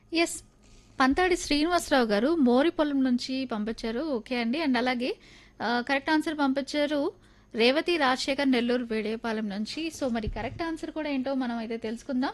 Yes. Panthadi Srinivasarao గారు మోరిపొలం నుంచి పంపించారు. ఓకే అండి. అండ్ అలాగే ఆహ్, కరెక్ట్ ఆన్సర్ పంపించారు రేవతి రాజశేఖర్ నెల్లూరు వేడేపాలెం నుంచి. సో, మరి కరెక్ట్ ఆన్సర్ కూడా ఏంటో మనం అయితే తెలుసుకుందాం.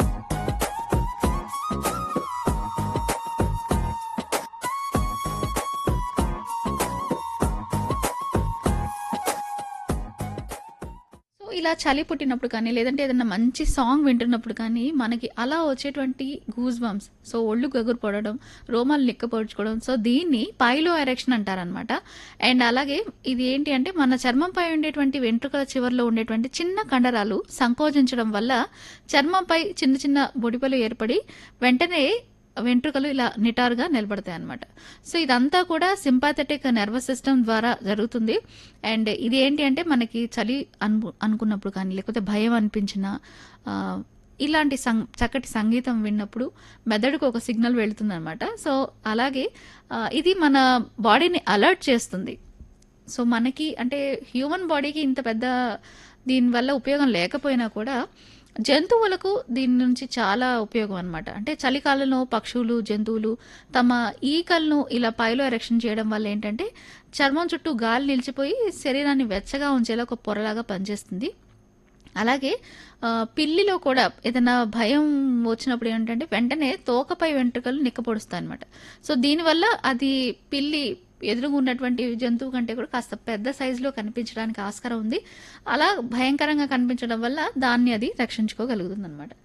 సో, ఇలా చలి పుట్టినప్పుడు కానీ, లేదంటే ఏదన్నా మంచి సాంగ్ వింటున్నప్పుడు కానీ, మనకి అలా వచ్చేటువంటి గూస్ బంప్స్ సో, ఒళ్ళు గగురు పడడం, రోమాలు నిక్కపొడుచుకోవడం. సో, దీన్ని పైలో ఎరెక్షన్ అంటారనమాట. అండ్ అలాగే ఇది ఏంటి అంటే మన చర్మంపై ఉండేటువంటి వెంట్రుకల చివర్లో ఉండేటువంటి చిన్న కండరాలు సంకోచించడం వల్ల చర్మంపై చిన్న చిన్న బొడిపలు ఏర్పడి వెంటనే వెంట్రుకలు ఇలా నిటారుగా నిలబడతాయి అన్నమాట. సో, ఇదంతా కూడా సింపాథెటిక్ నర్వస్ సిస్టమ్ ద్వారా జరుగుతుంది. అండ్ ఇది ఏంటి అంటే మనకి చలి అను అనుకున్నప్పుడు కానీ, లేకపోతే భయం అనిపించినా ఆహ్, ఇలాంటి సం చక్కటి సంగీతం విన్నప్పుడు మెదడుకు ఒక సిగ్నల్ వెళ్తుందనమాట. సో, అలాగే ఆహ్, ఇది మన బాడీని అలర్ట్ చేస్తుంది. సో, మనకి అంటే హ్యూమన్ బాడీకి ఇంత పెద్ద దీనివల్ల ఉపయోగం లేకపోయినా కూడా జంతువులకు దీని నుంచి చాలా ఉపయోగం అనమాట. అంటే చలికాలంలో పక్షులు, జంతువులు తమ ఈకలను ఇలా పైలో ఎరెక్షన్ చేయడం వల్ల ఏంటంటే చర్మం చుట్టూ గాలి నిలిచిపోయి శరీరాన్ని వెచ్చగా ఉంచేలా ఒక పొరలాగా పనిచేస్తుంది. అలాగే ఆహ్, పిల్లిలో కూడా ఏదైనా భయం వచ్చినప్పుడు ఏంటంటే వెంటనే తోకపై వెంట్రుకలు నిక్కపొడుస్తాయన్నమాట. సో, దీనివల్ల అది పిల్లి ఎదురుగా ఉన్నటువంటి జంతువు కంటే కూడా కాస్త పెద్ద సైజులో కనిపించడానికి ఆస్కారం ఉంది. అలా భయంకరంగా కనిపించడం వల్ల దాన్ని అది రక్షించుకోగలుగుతుందనమాట.